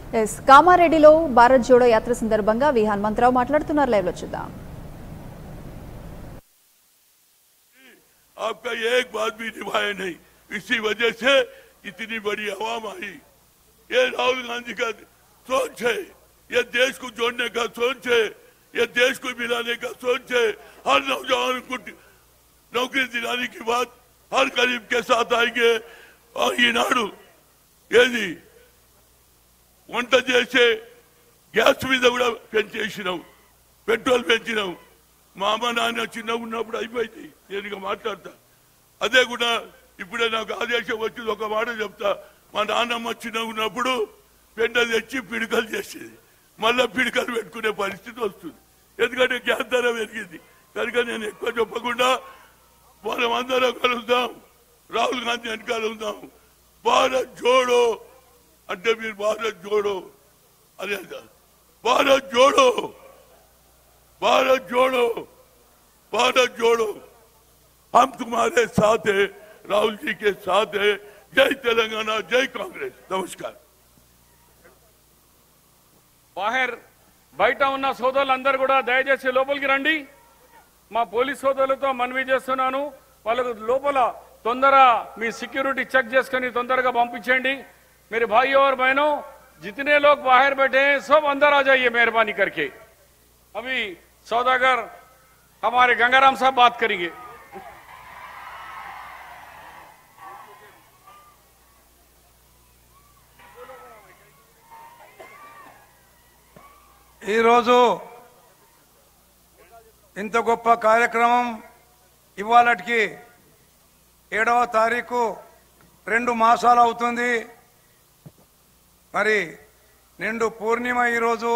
yes కామారెడ్డిలో భారత్ జోడో యాత్ర సందర్భంగా వి హనుమంతరావు మాట్లాడుతున్నారు లైవ్ లో చూద్దాం आपका एक बात भी निभाया नहीं इसी वजह से इतनी बड़ी आवाम आई ये राहुल गांधी का सोच है ये देश को जोड़ने का सोच है ये देश को मिलाने का सोच है हर नौजवान को नौकरी दिलाने की बात हर गरीब के साथ आएंगे और ये नाडू ఏది వంట చేసే గ్యాస్ మీద కూడా పెంచేసినావు పెట్రోల్ పెంచినావు మా అమ్మ నాన్న చిన్నగా ఉన్నప్పుడు అయిపోయింది నేను ఇక మాట్లాడతా అదే కూడా ఇప్పుడే నాకు ఆదేశం వచ్చింది ఒక మాట చెప్తా మా నాన్నమ్మ చిన్నగా ఉన్నప్పుడు పెండ తెచ్చి పిడికలు చేసేది మళ్ళా పిడికలు పెట్టుకునే పరిస్థితి వస్తుంది ఎందుకంటే గ్యాస్ ధర పెరిగింది కనుక నేను ఎక్కువ చెప్పకుండా మనం అందరం కలుద్దాం రాహుల్ గాంధీ వెనకాల ఉందాం భారత్ జోడో అంటే మీరు భారత్ జోడో అని అంటారు భారత్ జోడో भारत जोड़ो भारत जोड़ो हम तुम्हारे साथ है राहुल जी के साथ है जय तेलंगाना जय कांग्रेस नमस्कार బాహర్ బయట ఉన్న సోదరులందరూ కూడా దయచేసి లోపలికి రండి మా పోలీస్ సోదరులతో మనవి చేస్తున్నాను వాళ్ళకు లోపల తొందర మీ సెక్యూరిటీ చెక్ చేసుకుని తొందరగా పంపించండి मेरे भाई और बहनों जितने लोग बाहर बैठे हैं सब अंदर आ जाइए मेहरबानी करके अभी सौदागर हमारे गंगाराम साहब बात करेंगे ఈరోజు ఇంత గొప్ప కార్యక్రమం ఇవాళకి ఏడవ తారీఖు రెండు మాసాలు అవుతుంది మరి నిండు పూర్ణిమ ఈరోజు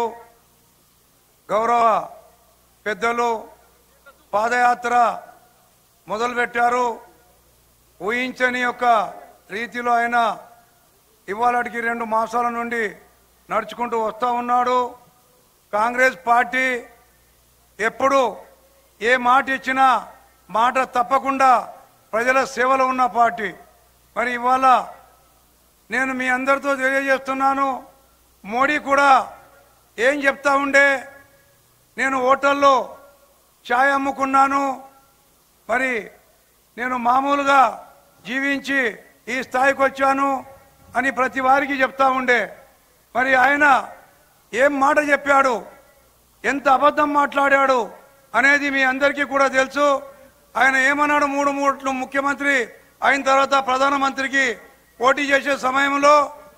గౌరవ పెద్దలు పాదయాత్ర మొదలుపెట్టారు ఊహించని యొక్క రీతిలో ఆయన ఇవాళకి రెండు మాసాల నుండి నడుచుకుంటూ వస్తూ ఉన్నాడు కాంగ్రెస్ పార్టీ ఎప్పుడు ఏ మాట ఇచ్చినా మాట తప్పకుండా ప్రజల సేవలో ఉన్న పార్టీ మరి ఇవాళ నేను మీ అందరితో తెలియజేస్తున్నాను మోడీ కూడా ఏం చెప్తా ఉండే నేను హోటల్లో ఛాయ్ అమ్ముకున్నాను మరి నేను మామూలుగా జీవించి ఈ స్థాయికి వచ్చాను అని ప్రతి వారికి చెప్తా ఉండే మరి ఆయన ఏం మాట చెప్పాడు ఎంత అబద్ధం మాట్లాడాడు అనేది మీ అందరికీ కూడా తెలుసు ఆయన ఏమన్నాడు మూడు మూట్లు ముఖ్యమంత్రి అయిన తర్వాత ప్రధానమంత్రికి పోటీ చేసే సమయంలో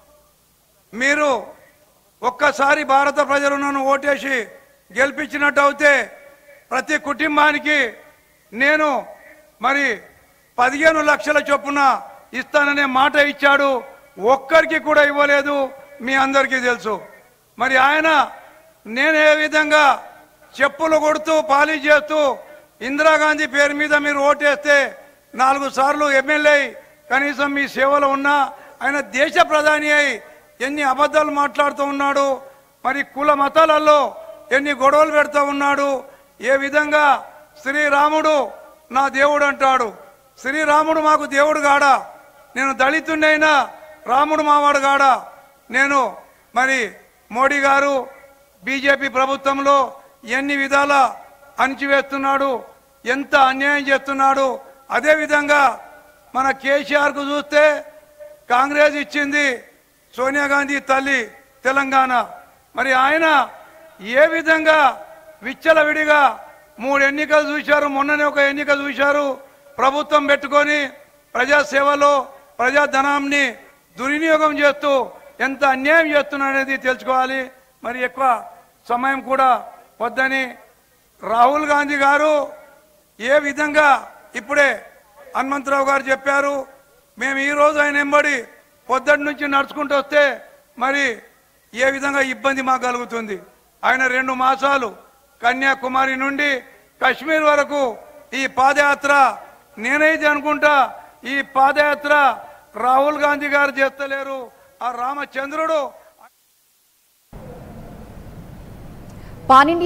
మీరు ఒక్కసారి భారత ప్రజలు నన్ను ఓటేసి గెలిపించినట్టు అయితే ప్రతి కుటుంబానికి నేను మరి పదిహేను లక్షల చొప్పున ఇస్తాననే మాట ఇచ్చాడు ఒక్కరికి కూడా ఇవ్వలేదు మీ అందరికీ తెలుసు మరి ఆయన నేను ఏ విధంగా చెప్పులు కొడుతూ పాలిష్ చేస్తూ ఇందిరాగాంధీ పేరు మీద మీరు ఓటేస్తే నాలుగు సార్లు ఎమ్మెల్యే కనీసం మీ సేవలో ఉన్నా ఆయన దేశ ప్రధాని అయి ఎన్ని అబద్ధాలు మాట్లాడుతూ ఉన్నాడు మరి కుల మతాలలో ఎన్ని గొడవలు పెడతా ఉన్నాడు ఏ విధంగా శ్రీరాముడు నా దేవుడు అంటాడు శ్రీరాముడు మాకు దేవుడు గాడా నేను దళితుడైనా రాముడు మావాడు గాడా నేను మరి మోడీ గారు బీజేపీ ప్రభుత్వంలో ఎన్ని విధాల అణిచివేస్తున్నాడు ఎంత అన్యాయం చేస్తున్నాడు అదేవిధంగా మన కేసీఆర్కు చూస్తే కాంగ్రెస్ ఇచ్చింది సోనియా గాంధీ తల్లి తెలంగాణ మరి ఆయన ఏ విధంగా విచ్చలవిడిగా మూడు ఎన్నికలు చూశారు మొన్ననే ఒక ఎన్నిక చూశారు ప్రభుత్వం పెట్టుకొని ప్రజాసేవలో ప్రజాధనాన్ని దుర్వినియోగం చేస్తూ ఎంత అన్యాయం చేస్తున్నారనేది తెలుసుకోవాలి మరి ఎక్కువ సమయం కూడా వద్దని రాహుల్ గాంధీ గారు ఏ విధంగా ఇప్పుడే హనుమంతరావు గారు చెప్పారు మేము ఈ రోజు ఆయన ఎంబడి పొద్దుటి నుంచి నడుచుకుంటూ వస్తే మరి ఏ విధంగా ఇబ్బంది మాకు కలుగుతుంది ఆయన రెండు మాసాలు కన్యాకుమారి నుండి కశ్మీర్ వరకు ఈ పాదయాత్ర నేనైతే అనుకుంటా ఈ పాదయాత్ర రాహుల్ గాంధీ గారు చేస్తలేరు ఆ రామచంద్రుడు పాన్ ఇండియా